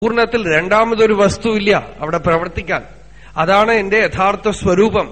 പൂർണ്ണത്തിൽ രണ്ടാമതൊരു വസ്തുവില്ല അവിടെ പ്രവർത്തിക്കാൻ അതാണ് എന്റെ യഥാർത്ഥ സ്വരൂപം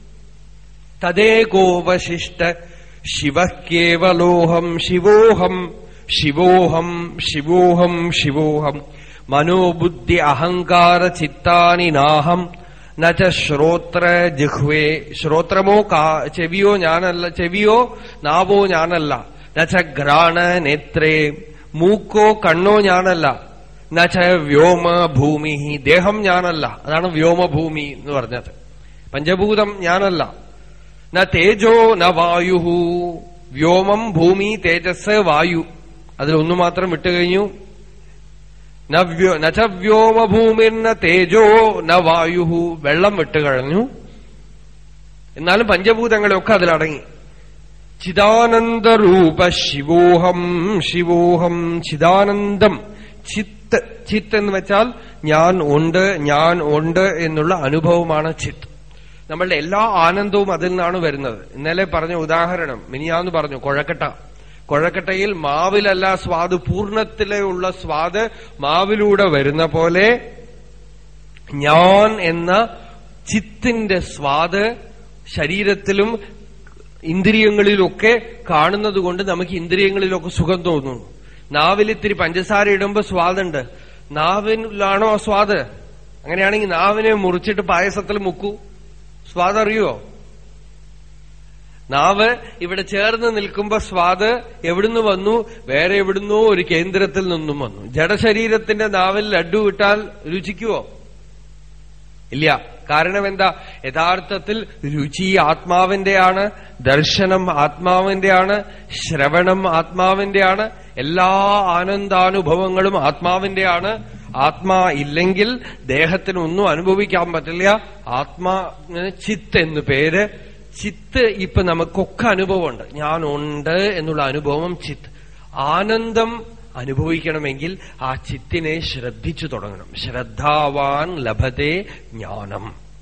തദേകോവശിഷ്ട ശിവ കേവലോഹം ശിവോഹം ശിവോഹം ശിവോഹം ശിവോഹം മനോബുദ്ധി അഹങ്കാര ചിത്താനി നാഹം നച്ച ശ്രോത്ര ജിഹ്വേ ശ്രോത്രമോ കാ ചെവിയോ ഞാനല്ല ചെവിയോ നാവോ ഞാനല്ല നച്ച ഘ്രാണ നേത്രേ മൂക്കോ കണ്ണോ ഞാനല്ല നച്ച വ്യോമ ഭൂമി ദേഹം ഞാനല്ല അതാണ് വ്യോമഭൂമി എന്ന് പറഞ്ഞത് പഞ്ചഭൂതം ഞാനല്ല ന തേജോ ന വായു വ്യോമം ഭൂമി തേജസ് വായു അതിലൊന്നു മാത്രം വിട്ടുകഴിഞ്ഞു നച്ച വ്യോമഭൂമിർന തേജോ ന വായു വെള്ളം വിട്ടുകഴിഞ്ഞു എന്നാലും പഞ്ചഭൂതങ്ങളൊക്കെ അതിലടങ്ങി ചിദാനന്ദരൂപ ശിവോഹം ശിവോഹം ചിദാനന്ദം ചിത്ത് ചിത്ത് എന്ന് വെച്ചാൽ ഞാൻ ഉണ്ട് ഞാൻ ഉണ്ട് എന്നുള്ള അനുഭവമാണ് ചിത്ത് നമ്മളുടെ എല്ലാ ആനന്ദവും അതിൽ നിന്നാണ് വരുന്നത് ഇന്നലെ പറഞ്ഞ ഉദാഹരണം മിനിയാന്ന് പറഞ്ഞു കൊഴക്കട്ട കൊഴക്കട്ടയിൽ മാവിലല്ല സ്വാദ് പൂർണ്ണത്തിലെ ഉള്ള സ്വാദ് മാവിലൂടെ വരുന്ന പോലെ ഞാൻ എന്ന ചിത്തിന്റെ സ്വാദ് ശരീരത്തിലും ഇന്ദ്രിയങ്ങളിലൊക്കെ കാണുന്നത് കൊണ്ട് നമുക്ക് ഇന്ദ്രിയങ്ങളിലൊക്കെ സുഖം തോന്നുന്നു നാവിൽ ഇത്തിരി പഞ്ചസാര ഇടുമ്പോ സ്വാദുണ്ട് നാവിലാണോ ആ സ്വാദ് അങ്ങനെയാണെങ്കിൽ നാവിനെ മുറിച്ചിട്ട് പായസത്തിൽ മുക്കൂ സ്വാദ് അറിയോ നാവ് ഇവിടെ ചേർന്ന് നിൽക്കുമ്പോ സ്വാദ് എവിടുന്ന് വന്നു വേറെ എവിടുന്നോ ഒരു കേന്ദ്രത്തിൽ നിന്നും വന്നു ജഡശരീരത്തിന്റെ നാവിൽ ലഡു ഇട്ടാൽ രുചിക്കുവോ ഇല്ല കാരണം എന്താ യഥാർത്ഥത്തിൽ രുചി ആത്മാവിന്റെയാണ് ദർശനം ആത്മാവിന്റെയാണ് ശ്രവണം ആത്മാവിന്റെയാണ് എല്ലാ ആനന്ദാനുഭവങ്ങളും ആത്മാവിന്റെയാണ് ആത്മാ ഇല്ലെങ്കിൽ ദേഹത്തിനൊന്നും അനുഭവിക്കാൻ പറ്റില്ല ആത്മാ ചിത്ത് എന്ന് പേര് ചിത്ത് ഇപ്പൊ നമുക്കൊക്കെ അനുഭവമുണ്ട് ഞാനുണ്ട് എന്നുള്ള അനുഭവം ചിത്ത് ആനന്ദം അനുഭവിക്കണമെങ്കിൽ ആ ചിത്തിനെ ശ്രദ്ധിച്ചു തുടങ്ങണം ശ്രദ്ധാവാൻ ലഭത്തെ ജ്ഞാനം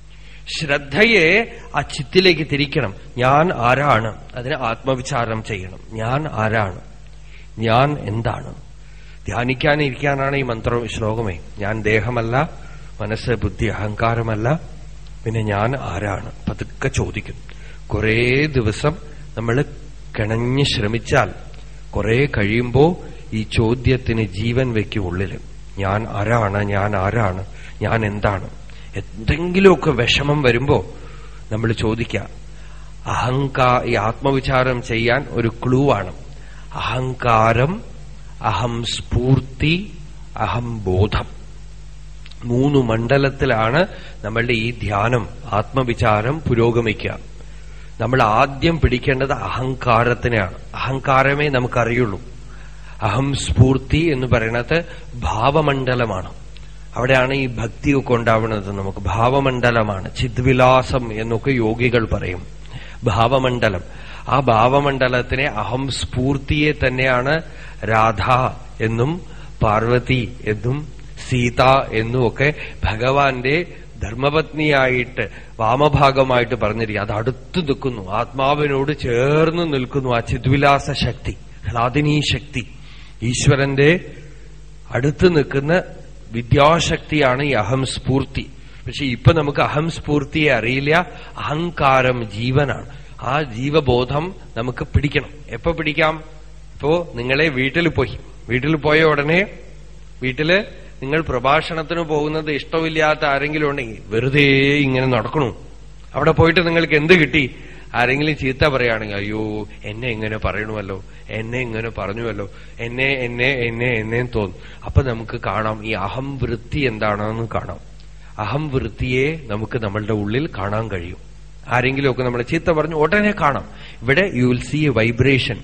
ശ്രദ്ധയെ ആ ചിത്തിലേക്ക് തിരിക്കണം ഞാൻ ആരാണ് അതിന് ആത്മവിചാരം ചെയ്യണം ഞാൻ ആരാണ് ഞാൻ എന്താണ് ധ്യാനിക്കാനിരിക്കാനാണ് ഈ മന്ത്രം ശ്ലോകമേ ഞാൻ ദേഹമല്ല മനസ്സ് ബുദ്ധി അഹങ്കാരമല്ല പിന്നെ ഞാൻ ആരാണ് പതുക്കെ ചോദിക്കും കുറേ ദിവസം നമ്മൾ കിണഞ്ഞ് ശ്രമിച്ചാൽ കുറെ കഴിയുമ്പോ ഈ ചോദ്യത്തിന് ജീവൻ വെക്കും ഉള്ളില് ഞാൻ ആരാണ് ഞാൻ ആരാണ് ഞാൻ എന്താണ് എന്തെങ്കിലുമൊക്കെ വിഷമം വരുമ്പോ നമ്മൾ ചോദിക്കാം അഹങ്കാ ഈ ആത്മവിചാരം ചെയ്യാൻ ഒരു ക്ലൂ ആണ് അഹങ്കാരം അഹം സ്ഫൂർത്തി അഹം ബോധം മൂന്ന് മണ്ഡലത്തിലാണ് നമ്മളുടെ ഈ ധ്യാനം ആത്മവിചാരം പുരോഗമിക്കുക നമ്മൾ ആദ്യം പിടിക്കേണ്ടത് അഹങ്കാരത്തിനെയാണ് അഹങ്കാരമേ നമുക്കറിയുള്ളൂ അഹം സ്ഫൂർത്തി എന്ന് പറയുന്നത് ഭാവമണ്ഡലമാണ് അവിടെയാണ് ഈ ഭക്തിയൊക്കെ ഉണ്ടാവുന്നത് നമുക്ക് ഭാവമണ്ഡലമാണ് ചിദ്വിലാസം എന്നൊക്കെ യോഗികൾ പറയും ഭാവമണ്ഡലം ആ ഭാവമണ്ഡലത്തിനെ അഹം സ്ഫൂർത്തിയെ തന്നെയാണ് രാധ എന്നും പാർവതി എന്നും സീത എന്നുമൊക്കെ ഭഗവാന്റെ ധർമ്മപത്നിയായിട്ട് വാമഭാഗമായിട്ട് പറഞ്ഞിരിക്കുക അത് അടുത്തു നിൽക്കുന്നു ആത്മാവിനോട് ചേർന്ന് നിൽക്കുന്നു ആ ചിദ്വിലാസ ശക്തി ഹ്ലാദിനീ ശക്തി ഈശ്വരന്റെ അടുത്ത് നിൽക്കുന്ന വിദ്യാശക്തിയാണ് ഈ അഹം സ്ഫൂർത്തി പക്ഷെ ഇപ്പൊ നമുക്ക് അഹം സ്ഫൂർത്തിയെ അറിയില്ല അഹങ്കാരം ജീവനാണ് ആ ജീവബോധം നമുക്ക് പിടിക്കണം എപ്പോ പിടിക്കാം ഇപ്പോ നിങ്ങളെ വീട്ടിൽ പോയി വീട്ടിൽ പോയ ഉടനെ വീട്ടില് നിങ്ങൾ പ്രഭാഷണത്തിന് പോകുന്നത് ഇഷ്ടമില്ലാത്ത ആരെങ്കിലും ഉണ്ടെങ്കിൽ വെറുതെ ഇങ്ങനെ നടക്കണു അവിടെ പോയിട്ട് നിങ്ങൾക്ക് എന്ത് കിട്ടി ആരെങ്കിലും ചീത്ത പറയുകയാണെങ്കിൽ അയ്യോ എന്നെ ഇങ്ങനെ പറയണമല്ലോ എന്നെ ഇങ്ങനെ പറഞ്ഞുവല്ലോ എന്നെ എന്നെ എന്നെ എന്നെ തോന്നും അപ്പൊ നമുക്ക് കാണാം ഈ അഹം വൃത്തി എന്താണെന്ന് കാണാം അഹം വൃത്തിയെ നമുക്ക് നമ്മളുടെ ഉള്ളിൽ കാണാൻ കഴിയും ആരെങ്കിലുമൊക്കെ നമ്മളെ ചീത്ത പറഞ്ഞു ഉടനെ കാണാം ഇവിടെ you will see a vibration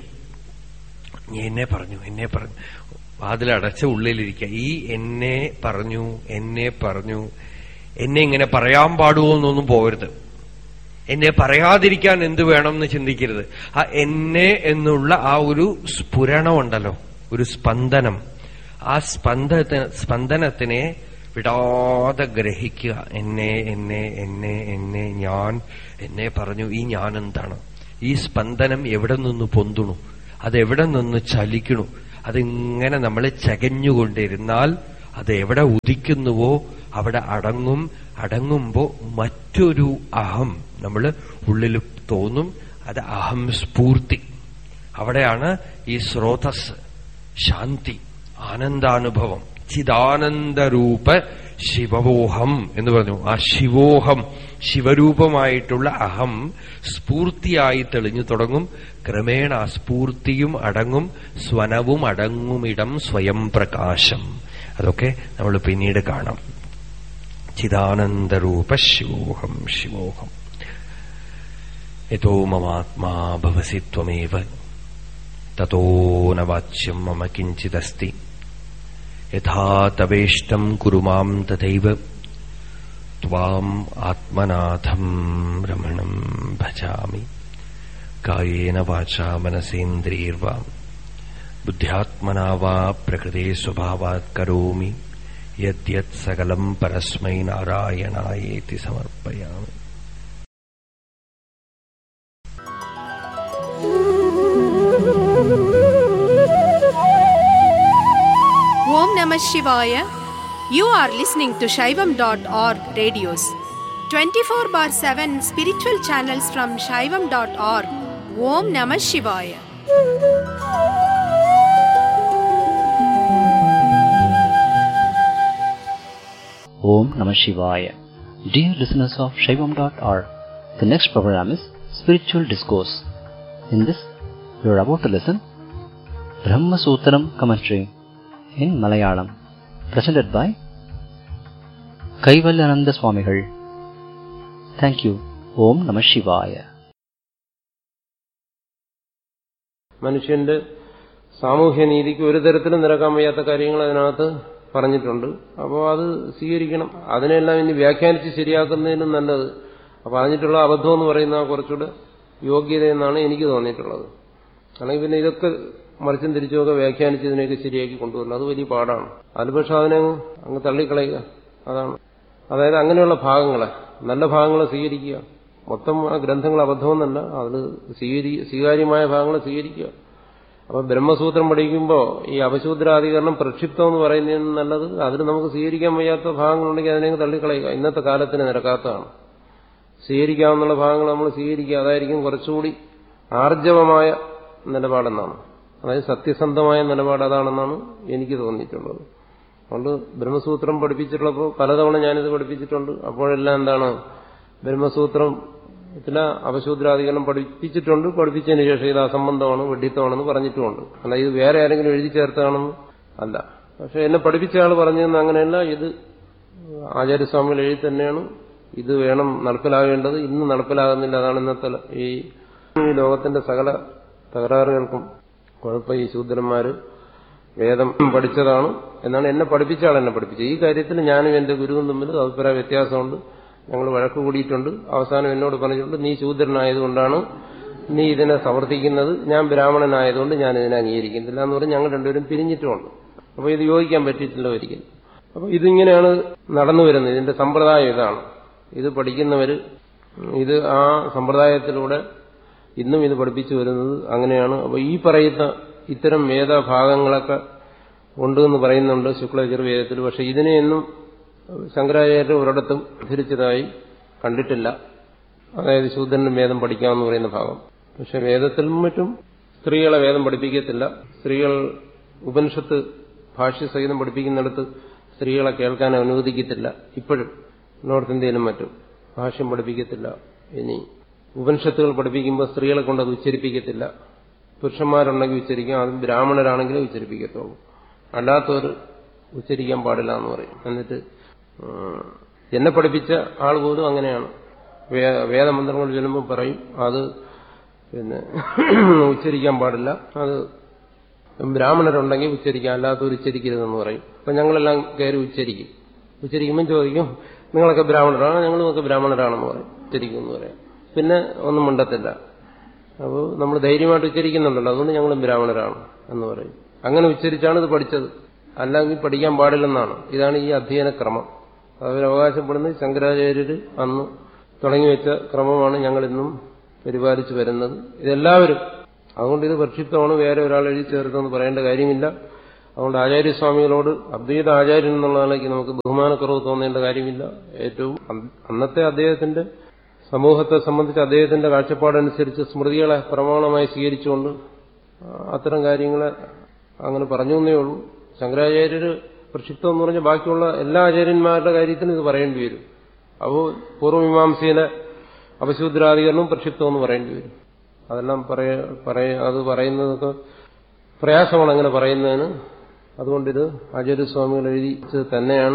എന്നെ പറഞ്ഞു എന്നെ പറഞ്ഞു വാതിലടച്ച ഉള്ളിലിരിക്കുക ഈ എന്നെ പറഞ്ഞു എന്നെ പറഞ്ഞു എന്നെ ഇങ്ങനെ പറയാൻ പാടുമോ എന്നൊന്നും പോകരുത് എന്നെ പറയാതിരിക്കാൻ എന്ത് വേണം എന്ന് ചിന്തിക്കരുത് ആ എന്നെ എന്നുള്ള ആ ഒരു സ്ഫുരണമുണ്ടല്ലോ ഒരു സ്പന്ദനം ആ സ്പന്ദ സ്പന്ദനത്തിനെ വിടാതെ ഗ്രഹിക്കുക എന്നെ എന്നെ എന്നെ എന്നെ ഞാൻ എന്നെ പറഞ്ഞു ഈ ഞാൻ എന്താണ് ഈ സ്പന്ദനം എവിടെ നിന്ന് പൊന്തുണു അതെവിടെ നിന്ന് ചലിക്കണു അതിങ്ങനെ നമ്മൾ ചകഞ്ഞുകൊണ്ടിരുന്നാൽ അത് എവിടെ ഉദിക്കുന്നുവോ അവിടെ അടങ്ങും അടങ്ങുമ്പോ മറ്റൊരു അഹം നമ്മൾ ഉള്ളിൽ തോന്നും അത് അഹം സ്ഫൂർത്തി അവിടെയാണ് ഈ സ്രോതസ് ശാന്തി ആനന്ദാനുഭവം ചിദാനന്ദരൂപ ശിവവോഹം എന്ന് പറഞ്ഞു ആ ശിവോഹം ശിവരൂപമായിട്ടുള്ള അഹം സ്ഫൂർത്തിയായി തെളിഞ്ഞു തുടങ്ങും ക്രമേണ ആ സ്ഫൂർത്തിയും അടങ്ങും സ്വനവും അടങ്ങുമിടം സ്വയം പ്രകാശം അതൊക്കെ നമ്മൾ പിന്നീട് കാണാം ചിദാനന്ദരൂപ ശിവോഹം ശിവോഹം യഥോ മമാത്മാ ഭവസി ത്വമേവ തതോ ന വാച്യം മമ കിഞ്ചിദസ്തി യഥാ തവേഷ്ടം കുരു മാം തഥൈവ ത്വാം ആത്മനാഥം രമണം ഭജാമി കായേന വാചാ മനസേന്ദ്രിയർവാ ബുദ്ധ്യാത്മനാ വാ പ്രകൃതേ സ്വഭാവാത് കരോമി യദ്യത് സകലം പരസ്മൈ നാരായണായേതി സമർപ്പയാമി Om Namah Shivaya. You are listening to Shaivam.org radios. 24 bar 7 spiritual channels from Shaivam.org. Om Namah Shivaya. Om Namah Shivaya. Dear listeners of Shaivam.org, the next program is Spiritual Discourse. In this, you are about to listen Brahma Sutram commentary in Malayalam, presented by Kaivalyananda Swamigal. Thank you. Om Namah Shivaya. മനുഷ്യന്റെ സാമൂഹ്യ നീതിക്ക് ഒരു തരത്തിലും നിരക്കാൻ വയ്യാത്ത കാര്യങ്ങൾ അതിനകത്ത് പറഞ്ഞിട്ടുണ്ട് അപ്പോൾ അത് സ്വീകരിക്കണം അതിനെല്ലാം ഇനി വ്യാഖ്യാനിച്ച് ശരിയാക്കുന്നതിനും നല്ലത് അപ്പോൾ അതിനിട്ടുള്ള അബദ്ധം എന്ന് പറയുന്ന കുറച്ചുകൂടെ യോഗ്യത എന്നാണ് എനിക്ക് തോന്നിയിട്ടുള്ളത് അല്ലെങ്കിൽ പിന്നെ ഇതൊക്കെ മറിച്ചും തിരിച്ചുമൊക്കെ വ്യാഖ്യാനിച്ച് ഇതിനെയൊക്കെ ശരിയാക്കി കൊണ്ടുവരണം അത് വലിയ പാടാണ് അതിൽ പക്ഷെ അതിനെ അങ്ങ് അങ്ങ് തള്ളിക്കളയുക അതാണ് അതായത് അങ്ങനെയുള്ള ഭാഗങ്ങളെ നല്ല ഭാഗങ്ങളെ സ്വീകരിക്കുക മൊത്തം ആ ഗ്രന്ഥങ്ങൾ അബദ്ധമെന്നല്ല അതിൽ സ്വീകരി സ്വീകാര്യമായ ഭാഗങ്ങളെ സ്വീകരിക്കുക അപ്പൊ ബ്രഹ്മസൂത്രം പഠിക്കുമ്പോൾ ഈ അപശൂദ്രാധികരണം പ്രക്ഷിപ്തം എന്ന് പറയുന്നതിന് നല്ലത് അതിൽ നമുക്ക് സ്വീകരിക്കാൻ വയ്യാത്ത ഭാഗങ്ങളുണ്ടെങ്കിൽ അതിനെ തള്ളിക്കളയുക ഇന്നത്തെ കാലത്തിന് നിരക്കാത്തതാണ് സ്വീകരിക്കാവുന്ന ഭാഗങ്ങൾ നമ്മൾ സ്വീകരിക്കുക അതായിരിക്കും കുറച്ചുകൂടി ആർജവമായ നിലപാടെന്നാണ് അതായത് സത്യസന്ധമായ നിലപാട് അതാണെന്നാണ് എനിക്ക് തോന്നിയിട്ടുള്ളത് അതുകൊണ്ട് ബ്രഹ്മസൂത്രം പഠിപ്പിച്ചിട്ടുള്ളപ്പോൾ പലതവണ ഞാനിത് പഠിപ്പിച്ചിട്ടുണ്ട് അപ്പോഴെല്ലാം എന്താണ് ബ്രഹ്മസൂത്രം ചില അപശൂദ്രാധികരണം പഠിപ്പിച്ചിട്ടുണ്ട് പഠിപ്പിച്ചതിന് ശേഷം ഇത് അസംബന്ധമാണ് വെഡിത്തമാണെന്ന് പറഞ്ഞിട്ടുമുണ്ട് അല്ല ഇത് വേറെ ആരെങ്കിലും എഴുതി ചേർത്താണെന്ന് അല്ല പക്ഷെ എന്നെ പഠിപ്പിച്ച ആൾ പറഞ്ഞതെന്ന് അങ്ങനെയല്ല ഇത് ആചാര്യസ്വാമികൾ എഴുതി തന്നെയാണ് ഇത് വേണം നടപ്പിലാകേണ്ടത് ഇന്ന് നടപ്പിലാകുന്നില്ല അതാണ് ഇന്നത്തെ ഈ ഈ ലോകത്തിന്റെ സകല തകരാറുകൾക്കും കുഴപ്പം ഈ ശൂദ്രന്മാര് വേദം പഠിച്ചതാണ് എന്നാണ് എന്നെ പഠിപ്പിച്ച ആൾ എന്നെ പഠിപ്പിച്ചത് ഈ കാര്യത്തിൽ ഞാനും എന്റെ ഗുരുവും തമ്മിൽ അഭിപ്രായ വ്യത്യാസമുണ്ട് ഞങ്ങൾ വഴക്ക് കൂടിയിട്ടുണ്ട് അവസാനം എന്നോട് പറഞ്ഞിട്ടുണ്ട് നീ ശൂദ്രനായതുകൊണ്ടാണ് നീ ഇതിനെ സമർത്ഥിക്കുന്നത് ഞാൻ ബ്രാഹ്മണനായതുകൊണ്ട് ഞാൻ ഇതിനെ അംഗീകരിക്കുന്നില്ല എന്ന് പറഞ്ഞ് ഞങ്ങൾ രണ്ടുപേരും പിരിഞ്ഞിട്ടുമുണ്ട് അപ്പോൾ ഇത് യോജിക്കാൻ പറ്റിയിട്ടില്ല ഒരിക്കലും അപ്പോൾ ഇതിങ്ങനെയാണ് നടന്നു വരുന്നത് ഇതിന്റെ സമ്പ്രദായം ഇതാണ് ഇത് പഠിക്കുന്നവർ ഇത് ആ സമ്പ്രദായത്തിലൂടെ ഇന്നും ഇത് പഠിപ്പിച്ചു വരുന്നത് അങ്ങനെയാണ് അപ്പോൾ ഈ പറയുന്ന ഇത്തരം വേദഭാഗങ്ങളൊക്കെ ഉണ്ട് എന്ന് പറയുന്നുണ്ട് ശുക്ലചുർവേദത്തിൽ പക്ഷെ ഇതിനെയൊന്നും ശങ്കരാചാര്യ ഒരിടത്തും ധരിച്ചതായി കണ്ടിട്ടില്ല അതായത് ശൂദ്രനും വേദം പഠിക്കാമെന്ന് പറയുന്ന ഭാഗം പക്ഷെ വേദത്തിലും മറ്റും സ്ത്രീകളെ വേദം പഠിപ്പിക്കത്തില്ല സ്ത്രീകൾ ഉപനിഷത്ത് ഭാഷ്യസഹിതം പഠിപ്പിക്കുന്നിടത്ത് സ്ത്രീകളെ കേൾക്കാൻ അനുവദിക്കത്തില്ല ഇപ്പോഴും നോർത്ത് ഇന്ത്യയിലും മറ്റും ഭാഷ്യം പഠിപ്പിക്കത്തില്ല ഇനി ഉപനിഷത്തുകൾ പഠിപ്പിക്കുമ്പോൾ സ്ത്രീകളെ കൊണ്ട് അത് ഉച്ചരിപ്പിക്കത്തില്ല പുരുഷന്മാരുണ്ടെങ്കിൽ ഉച്ചരിക്കാം അത് ബ്രാഹ്മണരാണെങ്കിലേ ഉച്ചരിപ്പിക്കത്തുള്ളൂ അല്ലാത്തവർ ഉച്ചരിക്കാൻ പാടില്ല എന്ന് പറയും എന്നിട്ട് എന്നെ പഠിപ്പിച്ച ആൾ പോലും അങ്ങനെയാണ് വേദമന്ത്രങ്ങൾ ചൊല്ലുമ്പോൾ പറയും അത് പിന്നെ ഉച്ചരിക്കാൻ പാടില്ല അത് ബ്രാഹ്മണരുണ്ടെങ്കിൽ ഉച്ചരിക്കാം അല്ലാത്തവർ ഉച്ചരിക്കരുതെന്ന് പറയും അപ്പൊ ഞങ്ങളെല്ലാം കയറി ഉച്ചരിക്കും ഉച്ചരിക്കുമ്പോൾ ചോദിക്കും നിങ്ങളൊക്കെ ബ്രാഹ്മണരാണ് ഞങ്ങളുമൊക്കെ ബ്രാഹ്മണരാണെന്ന് പറയും ഉച്ചരിക്കും എന്ന് പറയാം പിന്നെ ഒന്നും മിണ്ടത്തില്ല അപ്പോൾ നമ്മൾ ധൈര്യമായിട്ട് ഉച്ചരിക്കുന്നുണ്ടല്ലോ അതുകൊണ്ട് ഞങ്ങളും ബ്രാഹ്മണരാണ് എന്ന് പറയും അങ്ങനെ ഉച്ചരിച്ചാണ് ഇത് പഠിച്ചത് അല്ലെങ്കിൽ പഠിക്കാൻ പാടില്ലെന്നാണ് ഇതാണ് ഈ അധ്യയന ക്രമം അവർ അവകാശപ്പെടുന്നത് ശങ്കരാചാര്യർ അന്ന് തുടങ്ങിവെച്ച ക്രമമാണ് ഞങ്ങൾ ഇന്നും പരിപാലിച്ചു വരുന്നത് ഇതെല്ലാവരും അതുകൊണ്ട് ഇത് പ്രക്ഷിപ്തമാണ് വേറെ ഒരാൾ എഴുതി ചേർത്തെന്ന് പറയേണ്ട കാര്യമില്ല അതുകൊണ്ട് ആചാര്യസ്വാമികളോട് അദ്വൈത ആചാര്യൻ എന്നുള്ള നിലയ്ക്ക് നമുക്ക് ബഹുമാനക്കുറവ് തോന്നേണ്ട കാര്യമില്ല ഏറ്റവും അന്നത്തെ അദ്ദേഹത്തിന്റെ സമൂഹത്തെ സംബന്ധിച്ച് അദ്ദേഹത്തിന്റെ കാഴ്ചപ്പാടനുസരിച്ച് സ്മൃതികളെ പ്രമാണമായി സ്വീകരിച്ചുകൊണ്ട് അത്തരം കാര്യങ്ങളെ അങ്ങനെ പറഞ്ഞു എന്നേ ഉള്ളൂ ശങ്കരാചാര്യര് പ്രക്ഷിപ്തം എന്ന് പറഞ്ഞ ബാക്കിയുള്ള എല്ലാ ആചാര്യന്മാരുടെ കാര്യത്തിലും ഇത് പറയേണ്ടി വരും അപ്പോൾ പൂർവ്വമീമാംസയിലെ അപശൂദ്രാധികരണവും പ്രക്ഷിപ്തം എന്ന് പറയേണ്ടി വരും അതെല്ലാം പറയ പറയ അത് പറയുന്നതൊക്കെ പ്രയാസമാണ് അങ്ങനെ പറയുന്നതിന് അതുകൊണ്ടിത് ആചാര്യസ്വാമികൾ എഴുതിച്ചത് തന്നെയാണ്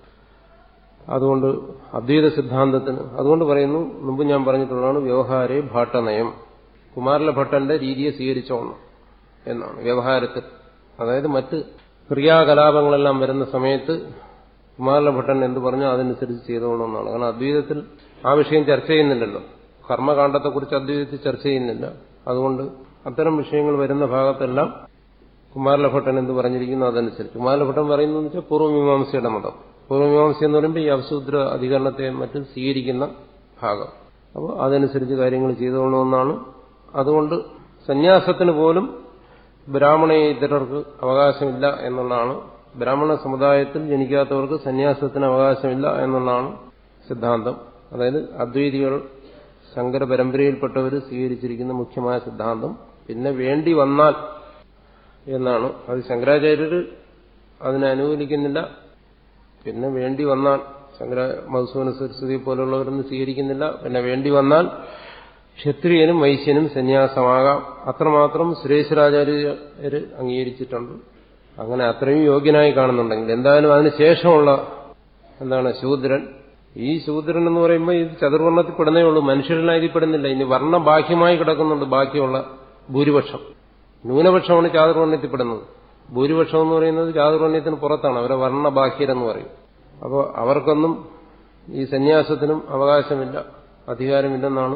അതുകൊണ്ട് അദ്വൈത സിദ്ധാന്തത്തിന് അതുകൊണ്ട് പറയുന്നു മുമ്പ് ഞാൻ പറഞ്ഞിട്ടുള്ളതാണ് വ്യവഹാരെ ഭാട്ടനയം കുമാരല ഭട്ടന്റെ രീതിയെ സ്വീകരിച്ചോണം എന്നാണ് വ്യവഹാരത്തിൽ അതായത് മറ്റ് ക്രിയാകലാപങ്ങളെല്ലാം വരുന്ന സമയത്ത് കുമാരല ഭട്ടൻ എന്ത് പറഞ്ഞോ അതനുസരിച്ച് ചെയ്തോണമെന്നാണ് കാരണം അദ്വൈതത്തിൽ ആ വിഷയം ചർച്ച ചെയ്യുന്നില്ലല്ലോ കർമ്മകാണ്ഡത്തെക്കുറിച്ച് അദ്വൈതത്തിൽ ചർച്ച ചെയ്യുന്നില്ല അതുകൊണ്ട് അത്തരം വിഷയങ്ങൾ വരുന്ന ഭാഗത്തെല്ലാം കുമാരലഭട്ടൻ എന്ത് പറഞ്ഞിരിക്കുന്നു അതനുസരിച്ച് കുമാരലഭട്ടൻ പറയുന്നത് വെച്ചാൽ പൂർവ്വമീമാംസയുടെ മതം പൂർവ്വമീമാംസ എന്ന് പറയുമ്പോൾ ഈ അവസൂദ്ര അധികരണത്തെ മറ്റും സ്വീകരിക്കുന്ന ഭാഗം അപ്പോൾ അതനുസരിച്ച് കാര്യങ്ങൾ ചെയ്തോണമെന്നാണ് അതുകൊണ്ട് സന്യാസത്തിന് പോലും ബ്രാഹ്മണേതരർക്ക് അവകാശമില്ല എന്നുള്ളതാണ് ബ്രാഹ്മണ സമുദായത്തിൽ ജനിക്കാത്തവർക്ക് സന്യാസത്തിന് അവകാശമില്ല എന്നുള്ളതാണ് സിദ്ധാന്തം അതായത് അദ്വൈതികൾ ശങ്കര പരമ്പരയിൽപ്പെട്ടവർ സ്വീകരിച്ചിരിക്കുന്ന മുഖ്യമായ സിദ്ധാന്തം പിന്നെ വേണ്ടി വന്നാൽ എന്നാണ് അത് ശങ്കരാചാര്യർ അതിനെ അനുകൂലിക്കുന്നില്ല പിന്നെ വേണ്ടി വന്നാൽ ശങ്കര മധുസൂന സരസ്വതി പോലുള്ളവരൊന്നും സ്വീകരിക്കുന്നില്ല പിന്നെ വേണ്ടി വന്നാൽ ക്ഷത്രിയനും വൈശ്യനും സന്യാസമാകാം അത്രമാത്രം സുരേശ്വരാചാര്യര് അംഗീകരിച്ചിട്ടുണ്ട് അങ്ങനെ അത്രയും യോഗ്യനായി കാണുന്നുണ്ടെങ്കിൽ എന്തായാലും അതിന് ശേഷമുള്ള എന്താണ് ശൂദ്രൻ ഈ ശൂദ്രൻ എന്ന് പറയുമ്പോൾ ഇത് ചതുർവർണ്ണത്തിൽ പെടുന്നേ ഉള്ളൂ മനുഷ്യരിലായി ഇതിൽ പെടുന്നില്ല ഇനി വർണ്ണ ബാഹ്യമായി കിടക്കുന്നുണ്ട് ബാക്കിയുള്ള ഭൂരിപക്ഷം ന്യൂനപക്ഷമാണ് ചാതുർവർണ്ണത്തിൽ പെടുന്നത് ഭൂരിപക്ഷം എന്ന് പറയുന്നത് ചാതുർവർണ്ണത്തിന് പുറത്താണ് അവരെ വർണ്ണബാഹ്യരെന്ന് പറയും അപ്പോൾ അവർക്കൊന്നും ഈ സന്യാസത്തിനും അവകാശമില്ല അധികാരമില്ലെന്നാണ്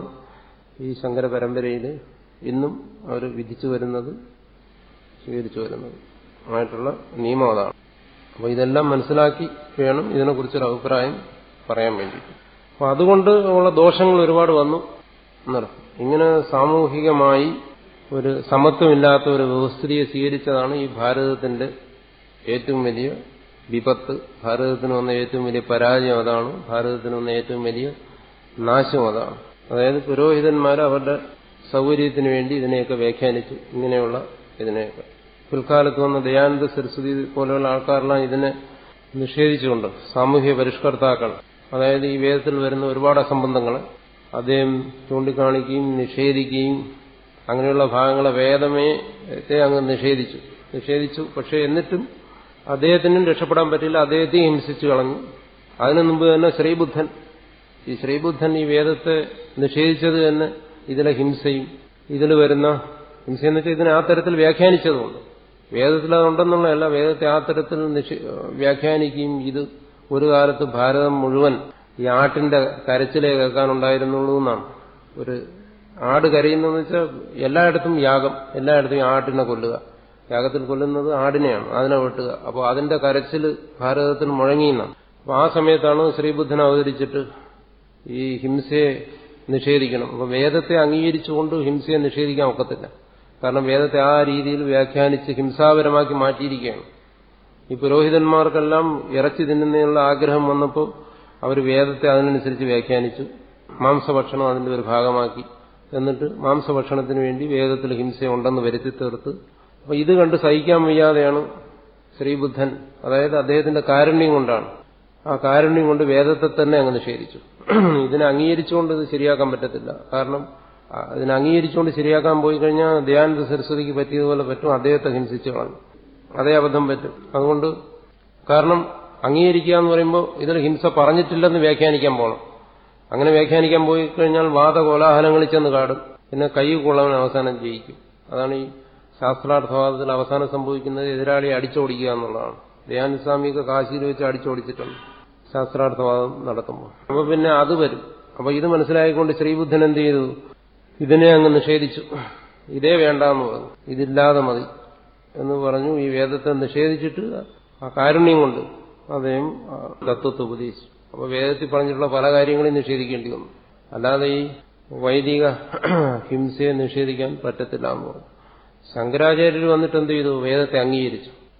ഈ ശങ്കര പരമ്പരയിൽ ഇന്നും അവർ വിധിച്ചു വരുന്നത് സ്വീകരിച്ചു വരുന്നത് ആയിട്ടുള്ള നിയമം അതാണ് അപ്പോൾ ഇതെല്ലാം മനസ്സിലാക്കി വേണം ഇതിനെക്കുറിച്ചൊരു അഭിപ്രായം പറയാൻ വേണ്ടിയിട്ട് അപ്പോൾ അതുകൊണ്ട് ഉള്ള ദോഷങ്ങൾ ഒരുപാട് വന്നു എന്നർത്ഥം ഇങ്ങനെ സാമൂഹികമായി ഒരു സമത്വമില്ലാത്ത ഒരു വ്യവസ്ഥിതിയെ സ്വീകരിച്ചതാണ് ഈ ഭാരതത്തിന്റെ ഏറ്റവും വലിയ വിപത്ത് ഭാരതത്തിന് വന്ന ഏറ്റവും വലിയ പരാജയം അതാണ് ഭാരതത്തിന് വന്ന ഏറ്റവും വലിയ നാശം അതാണ് അതായത് പുരോഹിതന്മാർ അവരുടെ സൗകര്യത്തിന് വേണ്ടി ഇതിനെയൊക്കെ വ്യാഖ്യാനിച്ചു ഇങ്ങനെയുള്ള ഇതിനെയൊക്കെ പിൽക്കാലത്ത് വന്ന ദയാനന്ദ സരസ്വതി പോലെയുള്ള ആൾക്കാരെല്ലാം ഇതിനെ നിഷേധിച്ചുകൊണ്ട് സാമൂഹ്യ പരിഷ്കർത്താക്കൾ അതായത് ഈ വേദത്തിൽ വരുന്ന ഒരുപാട് അസംബന്ധങ്ങൾ അദ്ദേഹം ചൂണ്ടിക്കാണിക്കുകയും നിഷേധിക്കുകയും അങ്ങനെയുള്ള ഭാഗങ്ങളെ വേദമേ അങ്ങ് നിഷേധിച്ചു നിഷേധിച്ചു പക്ഷെ എന്നിട്ടും അദ്ദേഹത്തിനും രക്ഷപ്പെടാൻ പറ്റില്ല അദ്ദേഹത്തെയും ഹിംസിച്ചു കളഞ്ഞു അതിനു മുമ്പ് തന്നെ ശ്രീബുദ്ധൻ ഈ ശ്രീബുദ്ധൻ ഈ വേദത്തെ നിഷേധിച്ചത് തന്നെ ഇതിലെ ഹിംസയും ഇതിൽ വരുന്ന ഹിംസയെന്ന് വെച്ചാൽ ഇതിനെ ആ തരത്തിൽ വ്യാഖ്യാനിച്ചതുകൊണ്ട് വേദത്തിൽ അതുണ്ടെന്നുള്ളതല്ല വേദത്തെ ആ തരത്തിൽ വ്യാഖ്യാനിക്കുകയും ഇത് ഒരു കാലത്ത് ഭാരതം മുഴുവൻ ഈ ആട്ടിന്റെ കരച്ചിലേ കേൾക്കാനുണ്ടായിരുന്നുള്ളൂ എന്നാണ് ഒരു ആട് കരയുന്നതെന്ന് വെച്ചാൽ എല്ലായിടത്തും യാഗം എല്ലായിടത്തും ഈ ആട്ടിനെ കൊല്ലുക യാഗത്തിൽ കൊല്ലുന്നത് ആടിനെയാണ് അതിനെ വെട്ടുക അപ്പോൾ അതിന്റെ കരച്ചിൽ ഭാരതത്തിൽ മുഴങ്ങിയെന്നാണ് അപ്പോൾ ആ സമയത്താണ് ശ്രീബുദ്ധൻ അവതരിച്ചിട്ട് ഈ ഹിംസയെ നിഷേധിക്കണം അപ്പോൾ വേദത്തെ അംഗീകരിച്ചുകൊണ്ട് ഹിംസയെ നിഷേധിക്കാൻ ഒക്കത്തില്ല കാരണം വേദത്തെ ആ രീതിയിൽ വ്യാഖ്യാനിച്ച് ഹിംസാപരമാക്കി മാറ്റിയിരിക്കുകയാണ് ഈ പുരോഹിതന്മാർക്കെല്ലാം ഇറച്ചി തിന്നുന്നതിനുള്ള ആഗ്രഹം വന്നപ്പോൾ അവർ വേദത്തെ അതിനനുസരിച്ച് വ്യാഖ്യാനിച്ചു മാംസഭക്ഷണം അതിന്റെ ഒരു ഭാഗമാക്കി എന്നിട്ട് മാംസഭക്ഷണത്തിന് വേണ്ടി വേദത്തിൽ ഹിംസയുണ്ടെന്ന് വരുത്തി തീർത്ത് അപ്പൊ ഇത് കണ്ട് സഹിക്കാൻ വയ്യാതെയാണ് ശ്രീബുദ്ധൻ അതായത് അദ്ദേഹത്തിന്റെ കാരുണ്യം കൊണ്ടാണ് ആ കാരുണ്യം കൊണ്ട് വേദത്തെ തന്നെ അങ്ങ് നിഷേധിച്ചു ഇതിനെ അംഗീകരിച്ചുകൊണ്ട് ഇത് ശരിയാക്കാൻ പറ്റത്തില്ല കാരണം ഇതിനെ അംഗീകരിച്ചുകൊണ്ട് ശരിയാക്കാൻ പോയി കഴിഞ്ഞാൽ ദയാനന്ദ സരസ്വതിക്ക് പറ്റിയതുപോലെ പറ്റും അദ്ദേഹത്തെ ഹിംസിച്ചു കളഞ്ഞു അതേ അബദ്ധം പറ്റും അതുകൊണ്ട് കാരണം അംഗീകരിക്കുക എന്ന് പറയുമ്പോൾ ഇതിൽ ഹിംസ പറഞ്ഞിട്ടില്ലെന്ന് വ്യാഖ്യാനിക്കാൻ പോകണം അങ്ങനെ വ്യാഖ്യാനിക്കാൻ പോയി കഴിഞ്ഞാൽ വാദകോലാഹലങ്ങളിൽ ചെന്ന് കാടും പിന്നെ കൈ കൊള്ളവൻ അവസാനം ജയിക്കും അതാണ് ഈ ശാസ്ത്രാർത്ഥവാദത്തിൽ അവസാനം സംഭവിക്കുന്നത് എതിരാളിയെ അടിച്ചോടിക്കുക എന്നുള്ളതാണ് ദയാനന്ദ സ്വാമിയൊക്കെ കാശിയിൽ വെച്ച് അടിച്ചോടിച്ചിട്ടുണ്ട് ശാസ്ത്രാർത്ഥവാദം നടത്തുമ്പോൾ അപ്പൊ പിന്നെ അത് വരും അപ്പൊ ഇത് മനസ്സിലായിക്കൊണ്ട് ശ്രീബുദ്ധൻ എന്ത് ചെയ്തു ഇതിനെ അങ്ങ് നിഷേധിച്ചു ഇതേ വേണ്ടെന്ന് പറഞ്ഞു ഇതില്ലാതെ മതി എന്ന് പറഞ്ഞു ഈ വേദത്തെ നിഷേധിച്ചിട്ട് ആ കാരുണ്യം കൊണ്ട് അദ്ദേഹം തത്വത്തെ ഉപദേശിച്ചു അപ്പൊ വേദത്തിൽ പറഞ്ഞിട്ടുള്ള പല കാര്യങ്ങളെയും നിഷേധിക്കേണ്ടി വന്നു അല്ലാതെ ഈ വൈദിക ഹിംസയെ നിഷേധിക്കാൻ പറ്റത്തില്ല എന്ന് പറഞ്ഞു ശങ്കരാചാര്യർ വന്നിട്ട് എന്ത് ചെയ്തു വേദത്തെ അംഗീകരിച്ചു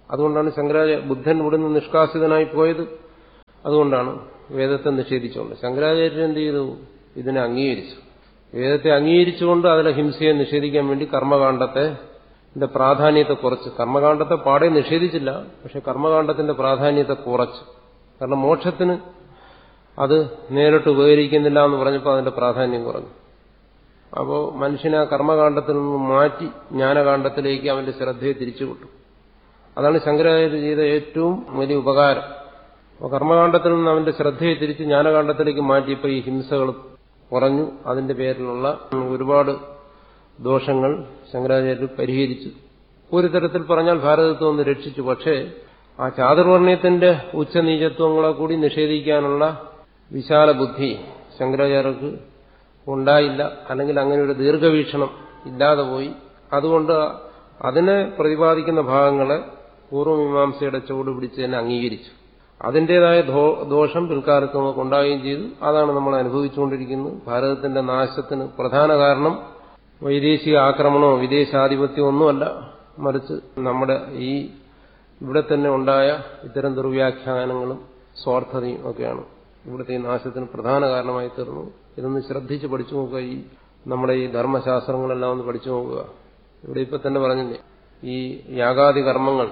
അതുകൊണ്ടാണ് ശങ്കരാചാര്യ ബുദ്ധൻ ഇവിടുന്ന് നിഷ്കാസിതനായി പോയത് അതുകൊണ്ടാണ് വേദത്തെ നിഷേധിച്ചുകൊണ്ട് ശങ്കരാചാര്യൻ എന്ത് ചെയ്തു ഇതിനെ അംഗീകരിച്ചു വേദത്തെ അംഗീകരിച്ചുകൊണ്ട് അതിലെ ഹിംസയെ നിഷേധിക്കാൻ വേണ്ടി കർമ്മകാണ്ഡത്തെ ന്റെ പ്രാധാന്യത്തെ കുറച്ച് കർമ്മകാണ്ഡത്തെ പാടെ നിഷേധിച്ചില്ല പക്ഷെ കർമ്മകാണ്ഡത്തിന്റെ പ്രാധാന്യത്തെ കുറച്ചു കാരണം മോക്ഷത്തിന് അത് നേരിട്ട് ഉപകരിക്കുന്നില്ല എന്ന് പറഞ്ഞപ്പോൾ അതിന്റെ പ്രാധാന്യം കുറഞ്ഞു അപ്പോൾ മനുഷ്യനെ ആ കർമ്മകാണ്ഡത്തിൽ നിന്ന് മാറ്റി ജ്ഞാനകാണ്ഡത്തിലേക്ക് അവന്റെ ശ്രദ്ധയെ തിരിച്ചുവിട്ടു അതാണ് ശങ്കരാചാര്യ ചെയ്ത ഏറ്റവും വലിയ ഉപകാരം അപ്പോൾ കർമ്മകാണ്ഡത്തിൽ നിന്ന് അവന്റെ ശ്രദ്ധയെ തിരിച്ച് ജ്ഞാനകാണ്ഡത്തിലേക്ക് മാറ്റിയപ്പോൾ ഈ ഹിംസകൾ കുറഞ്ഞു അതിന്റെ പേരിലുള്ള ഒരുപാട് ദോഷങ്ങൾ ശങ്കരാചാര്യർ പരിഹരിച്ചു ഒരു തരത്തിൽ പറഞ്ഞാൽ ഭാരതത്തെ ഒന്ന് രക്ഷിച്ചു പക്ഷേ ആ ചാതുർവർണ്ണയത്തിന്റെ ഉച്ചനീചത്വങ്ങളെ കൂടി നിഷേധിക്കാനുള്ള വിശാല ബുദ്ധി ശങ്കരാചാര്യർക്ക് ഉണ്ടായില്ല അല്ലെങ്കിൽ അങ്ങനെ ഒരു ദീർഘവീക്ഷണം ഇല്ലാതെ പോയി അതുകൊണ്ട് അതിനെ പ്രതിപാദിക്കുന്ന ഭാഗങ്ങളെ പൂർവ്വമീമാംസയുടെ ചുവട് പിടിച്ച് തന്നെ അംഗീകരിച്ചു അതിന്റേതായ ദോഷം പിൽക്കാലത്ത് നമുക്ക് ഉണ്ടാവുകയും ചെയ്തു അതാണ് നമ്മൾ അനുഭവിച്ചുകൊണ്ടിരിക്കുന്നത് ഭാരതത്തിന്റെ നാശത്തിന് പ്രധാന കാരണം വൈദേശിക ആക്രമണമോ വിദേശാധിപത്യമോ ഒന്നുമല്ല മറിച്ച് നമ്മുടെ ഈ ഇവിടെ തന്നെ ഉണ്ടായ ഇത്തരം ദുർവ്യാഖ്യാനങ്ങളും സ്വാർത്ഥതയും ഒക്കെയാണ് ഇവിടുത്തെ ഈ നാശത്തിന് പ്രധാന കാരണമായി തീർന്നു ഇതൊന്ന് ശ്രദ്ധിച്ച് പഠിച്ചു നോക്കുക ഈ നമ്മുടെ ഈ ധർമ്മശാസ്ത്രങ്ങളെല്ലാം ഒന്ന് പഠിച്ചു നോക്കുക ഇവിടെ ഇപ്പൊ തന്നെ പറഞ്ഞില്ലേ ഈ യാഗാദി കർമ്മങ്ങൾ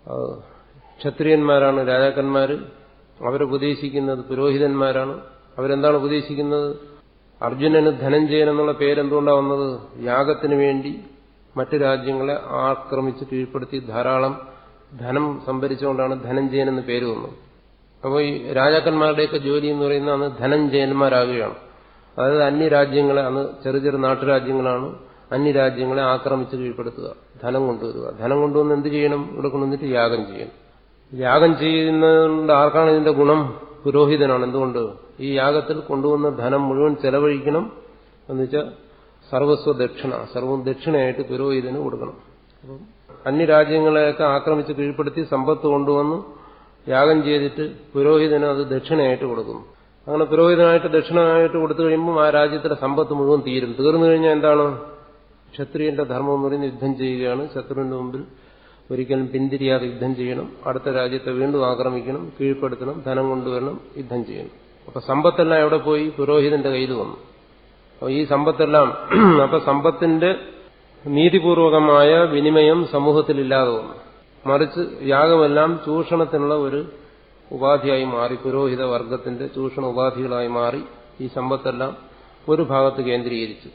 ക്ഷത്രിയന്മാരാണ് രാജാക്കന്മാർ അവരുപദേശിക്കുന്നത് പുരോഹിതന്മാരാണ് അവരെന്താണ് ഉപദേശിക്കുന്നത് അർജുനന് ധനഞ്ജയൻ എന്നുള്ള പേരെന്തുകൊണ്ടാണ് വന്നത് യാഗത്തിന് വേണ്ടി മറ്റു രാജ്യങ്ങളെ ആക്രമിച്ച് കീഴ്പ്പെടുത്തി ധാരാളം ധനം സംഭരിച്ചുകൊണ്ടാണ് ധനഞ്ജയൻ എന്ന് പേര് വന്നത് അപ്പോൾ ഈ രാജാക്കന്മാരുടെയൊക്കെ ജോലി എന്ന് പറയുന്നത് അന്ന് ധനഞ്ജയന്മാരാകുകയാണ് അതായത് അന്യരാജ്യങ്ങളെ അന്ന് ചെറു ചെറു നാട്ടുരാജ്യങ്ങളാണ് അന്യരാജ്യങ്ങളെ ആക്രമിച്ച് കീഴ്പ്പെടുത്തുക ധനം കൊണ്ടുവരിക ധനം കൊണ്ടുവന്ന് എന്ത് ചെയ്യണം ഇവിടെ കൊണ്ടുവന്നിട്ട് യാഗം ചെയ്യണം യാഗം ചെയ്യുന്നതുകൊണ്ട് ആർക്കാണ് ഇതിന്റെ ഗുണം പുരോഹിതനാണ് എന്തുകൊണ്ട് ഈ യാഗത്തിൽ കൊണ്ടുവന്ന ധനം മുഴുവൻ ചെലവഴിക്കണം എന്ന് വെച്ചാൽ സർവസ്വ ദക്ഷിണ സർവം ദക്ഷിണയായിട്ട് പുരോഹിതന് കൊടുക്കണം അപ്പം അന്യരാജ്യങ്ങളെയൊക്കെ ആക്രമിച്ച് കീഴ്പ്പെടുത്തി സമ്പത്ത് കൊണ്ടുവന്ന് യാഗം ചെയ്തിട്ട് പുരോഹിതന് അത് ദക്ഷിണയായിട്ട് കൊടുക്കുന്നു അങ്ങനെ പുരോഹിതനായിട്ട് ദക്ഷിണയായിട്ട് കൊടുത്തു കഴിയുമ്പോൾ ആ രാജ്യത്തിലെ സമ്പത്ത് മുഴുവൻ തീരും തീർന്നു കഴിഞ്ഞാൽ എന്താണ് ക്ഷത്രിയന്റെ ധർമ്മം എന്ന് പറയുന്നത് യുദ്ധം ചെയ്യുകയാണ് ശത്രുവിന്റെ മുമ്പിൽ ഒരിക്കലും പിന്തിരിയാതെ യുദ്ധം ചെയ്യണം അടുത്ത രാജ്യത്തെ വീണ്ടും ആക്രമിക്കണം കീഴ്പ്പെടുത്തണം ധനം കൊണ്ടുവരണം യുദ്ധം ചെയ്യണം അപ്പൊ സമ്പത്തെല്ലാം എവിടെ പോയി പുരോഹിതന്റെ കയ്യിൽ വന്നു അപ്പൊ ഈ സമ്പത്തെല്ലാം അപ്പൊ സമ്പത്തിന്റെ നീതിപൂർവകമായ വിനിമയം സമൂഹത്തിലില്ലാതെ വന്നു മറിച്ച് യാഗമെല്ലാം ചൂഷണത്തിനുള്ള ഒരു ഉപാധിയായി മാറി പുരോഹിത വർഗത്തിന്റെ ചൂഷണ ഉപാധികളായി മാറി ഈ സമ്പത്തെല്ലാം ഒരു ഭാഗത്ത് കേന്ദ്രീകരിച്ചു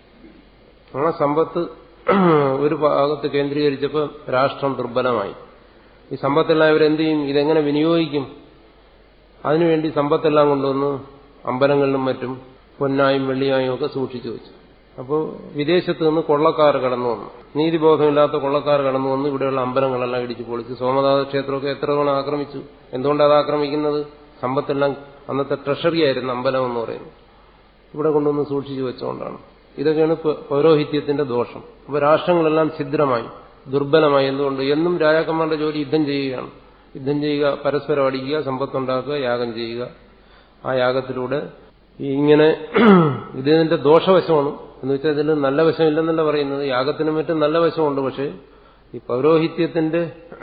ആ സമ്പത്ത് ഒരു ഭാഗത്ത് കേന്ദ്രീകരിച്ചപ്പോൾ രാഷ്ട്രം ദുർബലമായി ഈ സമ്പത്തെല്ലാം ഇവരെന്ത് ചെയ്യും ഇതെങ്ങനെ വിനിയോഗിക്കും അതിനുവേണ്ടി സമ്പത്തെല്ലാം കൊണ്ടുവന്ന് അമ്പലങ്ങളിലും മറ്റും പൊന്നായും വെള്ളിയായും ഒക്കെ സൂക്ഷിച്ചു വെച്ചു അപ്പോൾ വിദേശത്ത് നിന്ന് കൊള്ളക്കാർ കടന്നു വന്നു നീതിബോധമില്ലാത്ത കൊള്ളക്കാർ കടന്നു വന്നു ഇവിടെയുള്ള അമ്പലങ്ങളെല്ലാം ഇടിച്ചു പൊളിച്ചു സോമനാഥ ക്ഷേത്രമൊക്കെ എത്ര തവണ ആക്രമിച്ചു എന്തുകൊണ്ടാണ് അത് ആക്രമിക്കുന്നത് സമ്പത്തെല്ലാം അന്നത്തെ ട്രഷറി ആയിരുന്നു അമ്പലം എന്ന് പറയുന്നത് ഇവിടെ കൊണ്ടുവന്ന് സൂക്ഷിച്ചു വെച്ചുകൊണ്ടാണ് ഇതൊക്കെയാണ് പൗരോഹിത്യത്തിന്റെ ദോഷം അപ്പൊ രാഷ്ട്രങ്ങളെല്ലാം ഛിദ്രമായി ദുർബലമായി എന്തുകൊണ്ട് എന്നും രാജാക്കന്മാരുടെ ജോലി യുദ്ധം ചെയ്യുകയാണ് യുദ്ധം ചെയ്യുക പരസ്പരം അടിക്കുക സമ്പത്തുണ്ടാക്കുക യാഗം ചെയ്യുക ആ യാഗത്തിലൂടെ ഇങ്ങനെ ഇതിന്റെ ദോഷവശമാണ് എന്ന് വെച്ചാൽ ഇതിൽ നല്ല വശമില്ലെന്നല്ല പറയുന്നത് യാഗത്തിനും മറ്റും നല്ല വശമുണ്ട് പക്ഷേ ഈ പൗരോഹിത്യത്തിന്റെ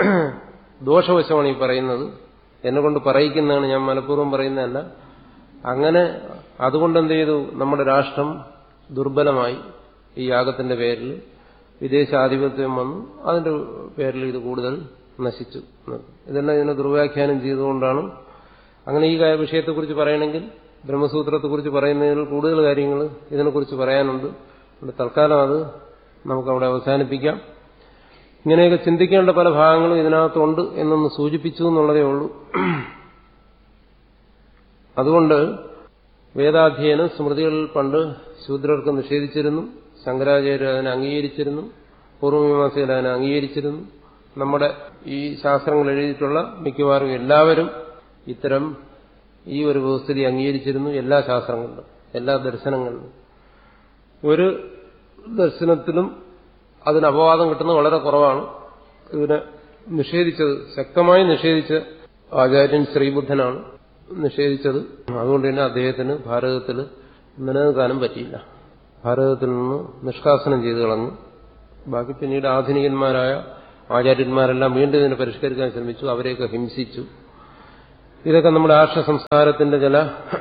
ദോഷവശമാണ് ഈ പറയുന്നത് എന്നെ കൊണ്ട് പറയിക്കുന്നതാണ് ഞാൻ മനഃപൂർവ്വം പറയുന്നതല്ല അങ്ങനെ അതുകൊണ്ട് എന്ത് ചെയ്തു നമ്മുടെ രാഷ്ട്രം ദുർബലമായി ഈ യാഗത്തിന്റെ പേരിൽ വിദേശാധിപത്യം വന്നു അതിന്റെ പേരിൽ ഇത് കൂടുതൽ നശിച്ചു ഇതെല്ലാം ഇതിനെ ദുർവ്യാഖ്യാനം ചെയ്തുകൊണ്ടാണ് അങ്ങനെ ഈ വിഷയത്തെക്കുറിച്ച് പറയണമെങ്കിൽ ബ്രഹ്മസൂത്രത്തെക്കുറിച്ച് പറയുന്നതിൽ കൂടുതൽ കാര്യങ്ങൾ ഇതിനെക്കുറിച്ച് പറയാനുണ്ട് അതുകൊണ്ട് തൽക്കാലം അത് നമുക്കവിടെ അവസാനിപ്പിക്കാം ഇങ്ങനെയൊക്കെ ചിന്തിക്കേണ്ട പല ഭാഗങ്ങളും ഇതിനകത്തുണ്ട് എന്നൊന്ന് സൂചിപ്പിച്ചു എന്നുള്ളതേ ഉള്ളൂ അതുകൊണ്ട് വേദാധ്യയനം സ്മൃതികളിൽ പണ്ട് ശൂദ്രർക്ക് നിഷേധിച്ചിരുന്നു ശങ്കരാചാര്യർ അതിനെ അംഗീകരിച്ചിരുന്നു പൂർവ്വമീമാസയിൽ അതിനെ അംഗീകരിച്ചിരുന്നു നമ്മുടെ ഈ ശാസ്ത്രങ്ങൾ എഴുതിയിട്ടുള്ള മിക്കവാറും എല്ലാവരും ഇത്തരം ഈ ഒരു വ്യവസ്ഥിതി അംഗീകരിച്ചിരുന്നു എല്ലാ ശാസ്ത്രങ്ങളിലും എല്ലാ ദർശനങ്ങളിലും ഒരു ദർശനത്തിലും അതിന് അപവാദം കിട്ടുന്നത് വളരെ കുറവാണ് ഇതിനെ നിഷേധിച്ചത് ശക്തമായി നിഷേധിച്ച ആചാര്യൻ ശ്രീബുദ്ധനാണ് നിഷേധിച്ചത് അതുകൊണ്ട് തന്നെ അദ്ദേഹത്തിന് ഭാരതത്തിൽ നിലനിൽക്കാനും പറ്റിയില്ല ഭാരതത്തിൽ നിന്ന് നിഷ്കാസനം ചെയ്തു കളഞ്ഞു ബാക്കി പിന്നീട് ആധുനികന്മാരായ ആചാര്യന്മാരെല്ലാം വീണ്ടും ഇതിനെ പരിഷ്കരിക്കാൻ ശ്രമിച്ചു അവരെയൊക്കെ ഹിംസിച്ചു ഇതൊക്കെ നമ്മുടെ ആർഷ സംസ്കാരത്തിന്റെ ചില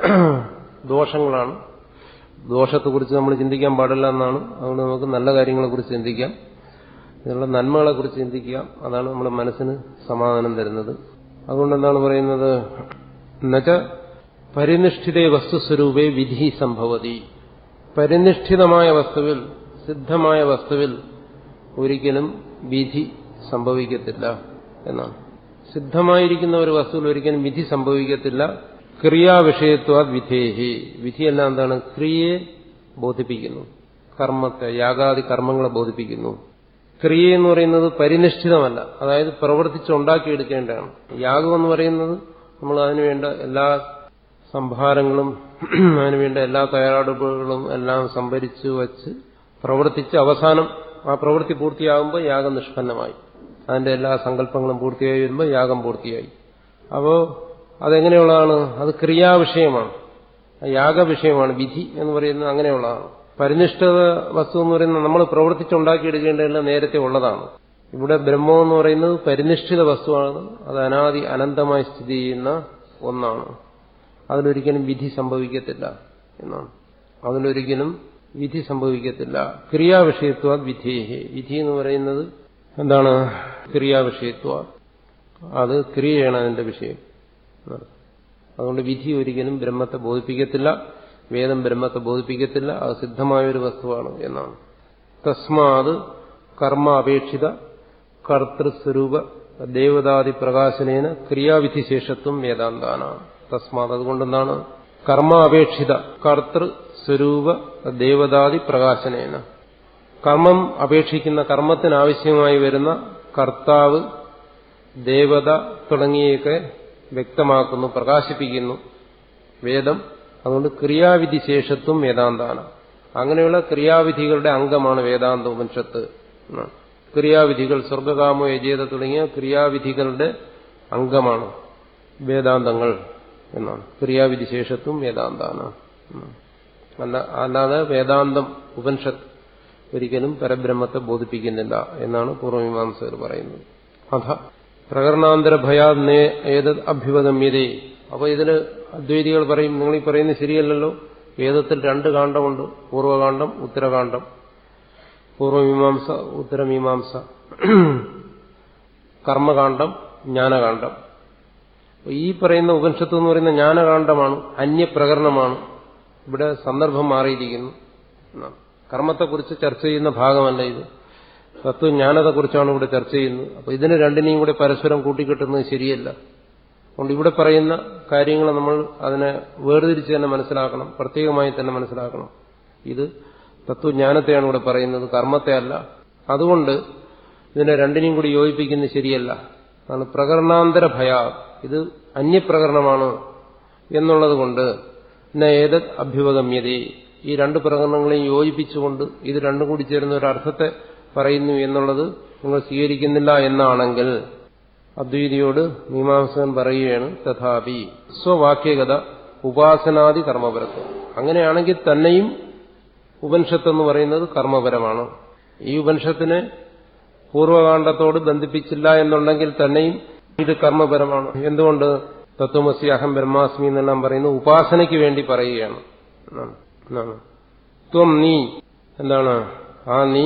ദോഷങ്ങളാണ് ദോഷത്തെക്കുറിച്ച് നമ്മൾ ചിന്തിക്കാൻ പാടില്ല എന്നാണ് അതുകൊണ്ട് നമുക്ക് നല്ല കാര്യങ്ങളെക്കുറിച്ച് ചിന്തിക്കാം ഇതിനുള്ള നന്മകളെക്കുറിച്ച് ചിന്തിക്കുക അതാണ് നമ്മുടെ മനസ്സിന് സമാധാനം തരുന്നത് അതുകൊണ്ട് എന്താണ് പറയുന്നത് എന്നുവെച്ച പരിനിഷ്ഠിതേ വസ്തുസ്വരൂപേ വിധി സംഭവതി പരിനിഷ്ഠിതമായ വസ്തുവിൽ സിദ്ധമായ വസ്തുവിൽ ഒരിക്കലും വിധി സംഭവിക്കത്തില്ല എന്നാണ് സിദ്ധമായിരിക്കുന്ന ഒരു വസ്തുവിൽ ഒരിക്കലും വിധി സംഭവിക്കത്തില്ല ക്രിയാവിഷയത്വ വിധേഹി വിധിയെല്ലാം എന്താണ് ക്രിയയെ ബോധിപ്പിക്കുന്നു കർമ്മത്തെ യാഗാദി കർമ്മങ്ങളെ ബോധിപ്പിക്കുന്നു ക്രിയ എന്ന് പറയുന്നത് പരിനിഷ്ഠിതമല്ല അതായത് പ്രവർത്തിച്ചുണ്ടാക്കിയെടുക്കേണ്ടതാണ് യാഗം എന്ന് പറയുന്നത് നമ്മൾ അതിനുവേണ്ട എല്ലാ സംഭാരങ്ങളും അതിനുവേണ്ട എല്ലാ തയ്യാറെടുപ്പുകളും എല്ലാം സംഭരിച്ചു വച്ച് പ്രവർത്തിച്ച് അവസാനം ആ പ്രവൃത്തി പൂർത്തിയാകുമ്പോൾ യാഗം നിഷ്പന്നമായി അതിന്റെ എല്ലാ സങ്കല്പങ്ങളും പൂർത്തിയായി വരുമ്പോൾ യാഗം പൂർത്തിയായി അപ്പോ അതെങ്ങനെയുള്ളതാണ് അത് ക്രിയാവിഷയമാണ് യാഗവിഷയമാണ് വിധി എന്ന് പറയുന്നത് അങ്ങനെയുള്ളതാണ് പരിനിഷ്ഠിത വസ്തു എന്ന് പറയുന്നത് നമ്മൾ പ്രവർത്തിച്ചുണ്ടാക്കിയെടുക്കേണ്ടതെല്ലാം നേരത്തെ ഉള്ളതാണ് ഇവിടെ ബ്രഹ്മം എന്ന് പറയുന്നത് പരിനിഷ്ഠിത വസ്തുവാണ് അത് അനാദി അനന്തമായി സ്ഥിതി ചെയ്യുന്ന ഒന്നാണ് അതിലൊരിക്കലും വിധി സംഭവിക്കത്തില്ല എന്നാണ് അതിലൊരിക്കലും വിധി സംഭവിക്കത്തില്ല ക്രിയാവിഷയത്വ വിധേഹി വിധി എന്ന് പറയുന്നത് എന്താണ് ക്രിയാവിഷയത്വ അത് ക്രിയയാണ് അതിന്റെ വിഷയം അതുകൊണ്ട് വിധി ഒരിക്കലും ബ്രഹ്മത്തെ ബോധിപ്പിക്കത്തില്ല വേദം ബ്രഹ്മത്തെ ബോധിപ്പിക്കത്തില്ല അത് സിദ്ധമായ ഒരു വസ്തുവാണ് എന്നാണ് തസ്മാത് കർമ്മ അപേക്ഷിത കർത്തൃസ്വരൂപ ദേവതാദി പ്രകാശനേന ക്രിയാവിധി ശേഷത്വം വേദാന്താനാണ് തസ്മാത് അതുകൊണ്ടെന്താണ് കർമ്മ അപേക്ഷിത കർത്തൃസ്വരൂപ ദേവതാദി പ്രകാശനേന കർമ്മം അപേക്ഷിക്കുന്ന കർമ്മത്തിനാവശ്യമായി വരുന്ന കർത്താവ് ദേവത തുടങ്ങിയൊക്കെ വ്യക്തമാക്കുന്നു പ്രകാശിപ്പിക്കുന്നു വേദം അതുകൊണ്ട് ക്രിയാവിധി ശേഷത്വം വേദാന്താണ് അങ്ങനെയുള്ള ക്രിയാവിധികളുടെ അംഗമാണ് വേദാന്ത ഉപനിഷത്ത് എന്നാണ്. ക്രിയാവിധികൾ സ്വർഗകാമോ യജേത തുടങ്ങിയ ക്രിയാവിധികളുടെ അംഗമാണ് വേദാന്തങ്ങൾ എന്നാണ് ക്രിയാവിധി ശേഷത്വം വേദാന്താണ് എന്നാണ്. അല്ല അല്ലാതെ വേദാന്തം ഉപനിഷത്ത് ഒരിക്കലും പരബ്രഹ്മത്തെ ബോധിപ്പിക്കുന്നില്ല എന്നാണ് പൂർവമീമാംസകർ പറയുന്നത് അഥ പ്രകരണാന്തര ഭയാത് ഏതത് അഭ്യുപഗമ്യതേ അപ്പൊ ഇതില് അദ്വൈതികൾ പറയും നിങ്ങൾ ഈ പറയുന്നത് ശരിയല്ലല്ലോ വേദത്തിൽ രണ്ട് കാണ്ഡമുണ്ട് പൂർവകാന്ഡം ഉത്തരകാന്ഡം പൂർവമീമാംസ ഉത്തരമീമാംസ കർമ്മകാന്ഡം ജ്ഞാനകാന്ഡം ഈ പറയുന്ന ഉപനിഷത്ത് എന്ന് പറയുന്ന ജ്ഞാനകാന്ഡമാണ് അന്യപ്രകരണമാണ് ഇവിടെ സന്ദർഭം മാറിയിരിക്കുന്നു എന്നാണ്. കർമ്മത്തെക്കുറിച്ച് ചർച്ച ചെയ്യുന്ന ഭാഗമല്ല ഇത് തത്വജ്ഞാനത്തെക്കുറിച്ചാണ് ഇവിടെ ചർച്ച ചെയ്യുന്നത് അപ്പൊ ഇതിന് രണ്ടിനെയും കൂടെ പരസ്പരം കൂട്ടിക്കെട്ടുന്നത് ശരിയല്ല അതുകൊണ്ട് ഇവിടെ പറയുന്ന കാര്യങ്ങൾ നമ്മൾ അതിനെ വേർതിരിച്ച് തന്നെ മനസ്സിലാക്കണം പ്രത്യേകമായി തന്നെ മനസ്സിലാക്കണം ഇത് തത്വജ്ഞാനത്തെയാണ് ഇവിടെ പറയുന്നത് കർമ്മത്തെ അല്ല അതുകൊണ്ട് ഇതിനെ രണ്ടിനെയും കൂടി യോജിപ്പിക്കുന്നത് ശരിയല്ല അതാണ് പ്രകരണാന്തര ഭയ ഇത് അന്യപ്രകരണമാണ് എന്നുള്ളത് കൊണ്ട് ഏതത് അഭ്യുപഗമ്യതേ ഈ രണ്ട് പ്രകരണങ്ങളെയും യോജിപ്പിച്ചുകൊണ്ട് ഇത് രണ്ടും കൂടി ചേരുന്ന ഒരു അർത്ഥത്തെ പറയുന്നു എന്നുള്ളത് നിങ്ങൾ സ്വീകരിക്കുന്നില്ല എന്നാണെങ്കിൽ അദ്വൈതിയോട് മീമാംസകൻ പറയുകയാണ് തഥാപി സ്വവാക്യഗത ഉപാസനാദി കർമ്മപരത്വം അങ്ങനെയാണെങ്കിൽ തന്നെയും ഉപനിഷത്ത് എന്ന് പറയുന്നത് കർമ്മപരമാണ് ഈ ഉപനിഷത്തിനെ പൂർവകാന്ഡത്തോട് ബന്ധിപ്പിച്ചില്ല എന്നുണ്ടെങ്കിൽ തന്നെയും ഇത് കർമ്മപരമാണ് എന്തുകൊണ്ട് തത്വമസി അഹം ബ്രഹ്മാസ്മി എന്നെല്ലാം പറയുന്നത് ഉപാസനയ്ക്ക് വേണ്ടി പറയുകയാണ് എന്നാണ്. എന്നാണ്. ത്വം നീ എന്താണ് ആ നീ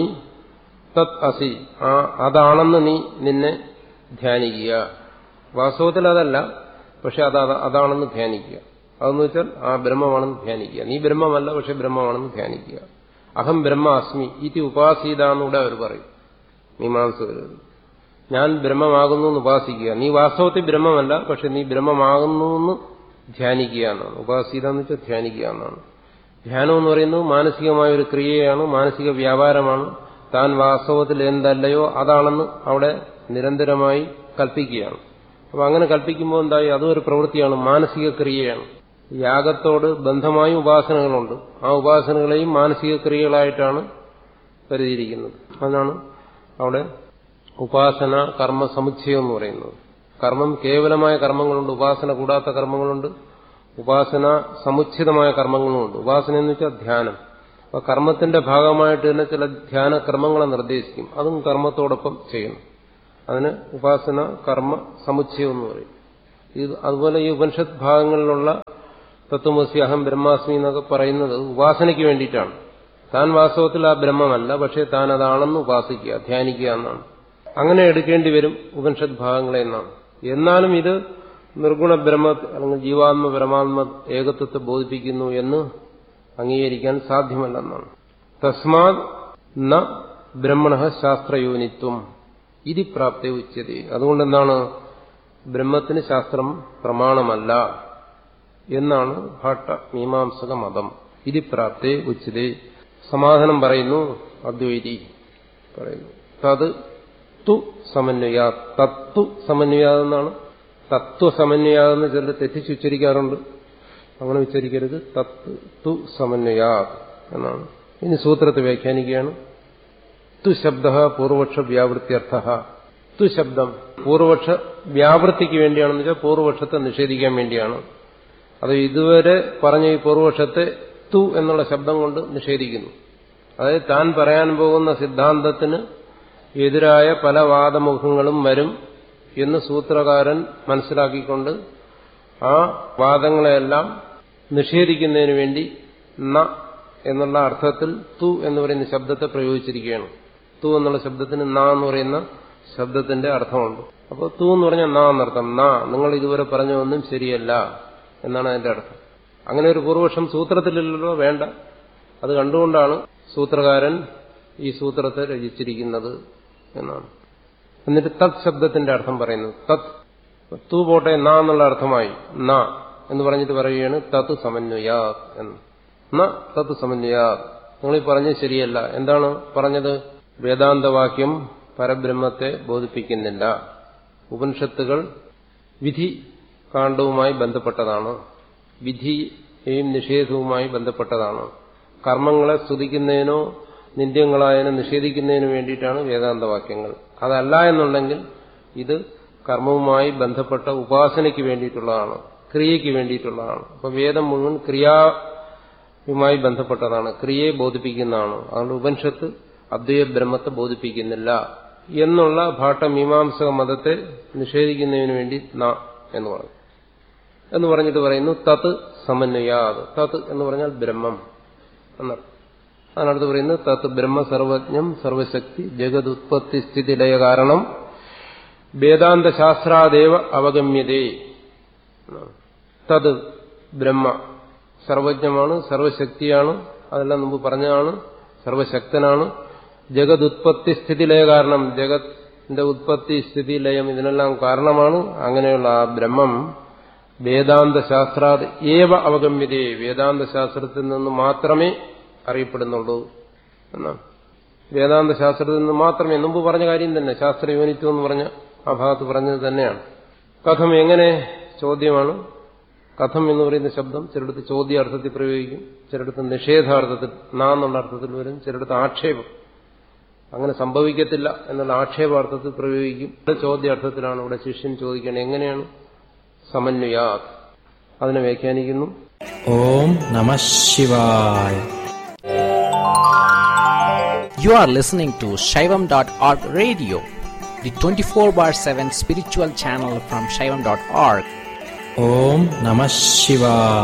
തത് അസി ആ അതാണെന്ന് നീ നിന്നെ ധ്യാനിക്കുക വാസ്തവത്തിൽ അതല്ല പക്ഷെ അത് അത- അതാണെന്ന് ധ്യാനിക്കുക അതെന്ന് വെച്ചാൽ ആ ബ്രഹ്മമാണെന്ന് ധ്യാനിക്കുക നീ ബ്രഹ്മമല്ല പക്ഷെ ബ്രഹ്മമാണെന്ന് ധ്യാനിക്കുക അഹം ബ്രഹ്മാസ്മി ഇത് ഉപാസീത എന്നൂടെ അവർ പറയും മീമാംസകർ ഞാൻ ബ്രഹ്മമാകുന്നു എന്ന് ഉപാസിക്കുക നീ വാസ്തവത്തിൽ ബ്രഹ്മമല്ല പക്ഷെ നീ ബ്രഹ്മമാകുന്നു എന്ന് ധ്യാനിക്കുക എന്നാണ് ഉപാസീത എന്ന് വെച്ചാൽ ധ്യാനിക്കുക എന്നാണ് ധ്യാനം എന്ന് പറയുന്നത് മാനസികമായ ഒരു ക്രിയയാണ് മാനസിക വ്യാപാരമാണ് താൻ വാസ്തവത്തിൽ എന്തല്ലയോ അതാണെന്ന് അവിടെ നിരന്തരമായി കൽപ്പിക്കുകയാണ് അപ്പൊ അങ്ങനെ കൽപ്പിക്കുമ്പോൾ എന്തായി അതും ഒരു പ്രവൃത്തിയാണ് മാനസിക ക്രിയയാണ് യാഗത്തോട് ബന്ധമായും ഉപാസനകളുണ്ട് ആ ഉപാസനകളെയും മാനസിക ക്രിയകളായിട്ടാണ് കരുതിയിരിക്കുന്നത് അതാണ് അവിടെ ഉപാസന കർമ്മ സമുച്ചയം എന്ന് പറയുന്നത് കർമ്മം കേവലമായ കർമ്മങ്ങളുണ്ട് ഉപാസന കൂടാത്ത കർമ്മങ്ങളുണ്ട് ഉപാസന സമുച്ചിതമായ കർമ്മങ്ങളുമുണ്ട് ഉപാസന എന്ന് വെച്ചാൽ ധ്യാനം അപ്പൊ കർമ്മത്തിന്റെ ഭാഗമായിട്ട് തന്നെ ചില ധ്യാന കർമ്മങ്ങളെ നിർദ്ദേശിക്കും അതും കർമ്മത്തോടൊപ്പം ചെയ്യണം അതിന് ഉപാസന കർമ്മ സമുച്ചയം എന്ന് പറയും ഇത് അതുപോലെ ഈ ഉപനിഷത്ത് ഭാഗങ്ങളിലുള്ള തത്വമസി അഹം ബ്രഹ്മാസ്മി എന്നൊക്കെ പറയുന്നത് ഉപാസനയ്ക്ക് വേണ്ടിയിട്ടാണ് താൻ വാസ്തവത്തിൽ ആ ബ്രഹ്മമല്ല പക്ഷേ താൻ അതാണെന്ന് ഉപാസിക്കുക ധ്യാനിക്കുക എന്നാണ് അങ്ങനെ എടുക്കേണ്ടി വരും ഉപനിഷത്ത് ഭാഗങ്ങളെ എന്നാണ് എന്നാലും ഇത് നിർഗുണ ബ്രഹ്മ അല്ലെങ്കിൽ ജീവാത്മ പരമാത്മ ഏകത്വത്തെ ബോധിപ്പിക്കുന്നു എന്ന് അംഗീകരിക്കാൻ സാധ്യമല്ലെന്നാണ് തസ്മാത് ന ബ്രഹ്മണ ശാസ്ത്രയോനിത്വം ഇതി പ്രാപ്തി ഉച്ചത അതുകൊണ്ട് എന്താണ് ബ്രഹ്മത്തിന് ശാസ്ത്രം പ്രമാണമല്ല എന്നാണ് ഭാട്ട മീമാംസക മതം ഇതി പ്രാപ്തി ഉച്ചതേ സമാധാനം പറയുന്നു അദ്വൈതി പറയുന്നു തത് തു സമന്വയാ തത്വ സമന്വയാതെന്നാണ് തത്വ സമന്വയാതെന്ന് ചിലർ തെറ്റിച്ചുച്ചരിക്കാറുണ്ട് അങ്ങനെ ഉച്ചരിക്കരുത് തത്ത് തു സമന്വയാ എന്നാണ് ഇനി സൂത്രത്തെ വ്യാഖ്യാനിക്കുകയാണ് തു ശബ്ദ പൂർവപക്ഷ വ്യാവൃത്യർത്ഥ തു ശബ്ദം പൂർവപക്ഷ വ്യാവൃത്തിക്ക് വേണ്ടിയാണെന്ന് വെച്ചാൽ പൂർവപക്ഷത്തെ നിഷേധിക്കാൻ വേണ്ടിയാണ് അത് ഇതുവരെ പറഞ്ഞ ഈ പൂർവപക്ഷത്തെ തു എന്നുള്ള ശബ്ദം കൊണ്ട് നിഷേധിക്കുന്നു അതായത് താൻ പറയാൻ പോകുന്ന സിദ്ധാന്തത്തിന് എതിരായ പല വാദമുഖങ്ങളും വരും എന്ന് സൂത്രകാരൻ മനസ്സിലാക്കിക്കൊണ്ട് ആ വാദങ്ങളെല്ലാം നിഷേധിക്കുന്നതിന് വേണ്ടി ന എന്നുള്ള അർത്ഥത്തിൽ തു എന്ന് പറയുന്ന ശബ്ദത്തെ പ്രയോഗിച്ചിരിക്കുകയാണ് തു എന്നുള്ള ശബ്ദത്തിന് ന എന്ന് പറയുന്ന ശബ്ദത്തിന്റെ അർത്ഥമുണ്ട് അപ്പോൾ തു എന്ന് പറഞ്ഞാൽ ന എന്നർത്ഥം ന നിങ്ങൾ ഇതുവരെ പറഞ്ഞതൊന്നും ശരിയല്ല എന്നാണ് അതിന്റെ അർത്ഥം അങ്ങനെ ഒരു പൂർവപക്ഷം സൂത്രത്തിലില്ലല്ലോ വേണ്ട അത് കണ്ടുകൊണ്ടാണ് സൂത്രകാരൻ ഈ സൂത്രത്തെ രചിച്ചിരിക്കുന്നത് എന്നാണ് എന്നിട്ട് തത് ശബ്ദത്തിന്റെ അർത്ഥം പറയുന്നത് തത് തു പോട്ടെ ന എന്നുള്ള അർത്ഥമായി ന എന്ന് പറഞ്ഞിട്ട് പറയുകയാണ് തത് സമന്വയാ എന്ന് ന തത് സമന്വയാ നിങ്ങൾ ഈ പറഞ്ഞത് ശരിയല്ല എന്താണ് പറഞ്ഞത് വേദാന്തവാക്യം പരബ്രഹ്മത്തെ ബോധിപ്പിക്കുന്നില്ല ഉപനിഷത്തുകൾ വിധി കാണ്ഡവുമായി ബന്ധപ്പെട്ടതാണ് വിധിയെയും നിഷേധവുമായി ബന്ധപ്പെട്ടതാണ് കർമ്മങ്ങളെ സ്തുതിക്കുന്നതിനോ നിന്ദ്യങ്ങളായതിനെ നിഷേധിക്കുന്നതിനു വേണ്ടിയിട്ടാണ് വേദാന്തവാക്യങ്ങൾ അതല്ല എന്നുണ്ടെങ്കിൽ ഇത് കർമ്മവുമായി ബന്ധപ്പെട്ട ഉപാസനയ്ക്ക് വേണ്ടിയിട്ടുള്ളതാണ് ക്രിയയ്ക്ക് വേണ്ടിയിട്ടുള്ളതാണ് അപ്പൊ വേദം മുഴുവൻ ക്രിയയുമായി ബന്ധപ്പെട്ടതാണ് ക്രിയയെ ബോധിപ്പിക്കുന്നതാണ് അതുകൊണ്ട് ഉപനിഷത്ത് അദ്വൈത ബ്രഹ്മത്തെ ബോധിപ്പിക്കുന്നില്ല എന്നുള്ള ഭാട്ടമീമാംസക മതത്തെ നിഷേധിക്കുന്നതിന് വേണ്ടി ന എന്ന് പറഞ്ഞു എന്ന് പറഞ്ഞിട്ട് പറയുന്നു തത് സമന്വയാത് തത് എന്ന് പറഞ്ഞാൽ ബ്രഹ്മം എന്നർത്ഥം അതിനടുത്ത് പറയുന്നത് തത് ബ്രഹ്മ സർവജ്ഞം സർവശക്തി ജഗത് ഉത്പത്തി സ്ഥിതി ലയ കാരണം വേദാന്ത ശാസ്ത്രാദേവ അവഗമ്യതേ തത് ബ്രഹ്മ സർവജ്ഞമാണ് സർവശക്തിയാണ് അതെല്ലാം മുമ്പ് പറഞ്ഞതാണ് സർവശക്തനാണ് ജഗത് ഉത്പത്തി സ്ഥിതി ലയ കാരണം ജഗത്തിന്റെ ഉത്പത്തി സ്ഥിതി ലയം ഇതിനെല്ലാം കാരണമാണ് അങ്ങനെയുള്ള ആ ബ്രഹ്മം വേദാന്ത ശാസ്ത്രാത് ഏവ അവഗമ്യതയെ വേദാന്ത ശാസ്ത്രത്തിൽ നിന്ന് മാത്രമേ അറിയപ്പെടുന്നുള്ളൂ എന്നാണ് വേദാന്ത ശാസ്ത്രത്തിൽ നിന്ന് മാത്രമേ മുമ്പ് പറഞ്ഞ കാര്യം തന്നെ ശാസ്ത്ര യൂണിറ്റ് എന്ന് പറഞ്ഞ ആ ഭാഗത്ത് പറഞ്ഞത് തന്നെയാണ് കഥം എങ്ങനെ ചോദ്യമാണ് കഥം എന്ന് പറയുന്ന ശബ്ദം ചിലടത്ത് ചോദ്യാർത്ഥത്തിൽ പ്രയോഗിക്കും ചിലടത്ത് നിഷേധാർത്ഥത്തിൽ നാന്നുള്ള അർത്ഥത്തിൽ വരും ചിലടത്ത് ആക്ഷേപം അങ്ങനെ സംഭവിക്കത്തില്ല എന്നുള്ള ആക്ഷേപാർത്ഥത്തിൽ പ്രയോഗിക്കും ഇവിടെ ചോദ്യാർത്ഥത്തിലാണ് ഇവിടെ ശിഷ്യൻ ചോദിക്കുന്നത് എങ്ങനെയാണ് സമന്വയാ അതിനെ വ്യാഖ്യാനിക്കുന്നു ഓം നമ ശിവായ You are listening to Shaivam.org radio, the 24 bar 7 spiritual channel from Shaivam.org. ഓം നമ ശിവായ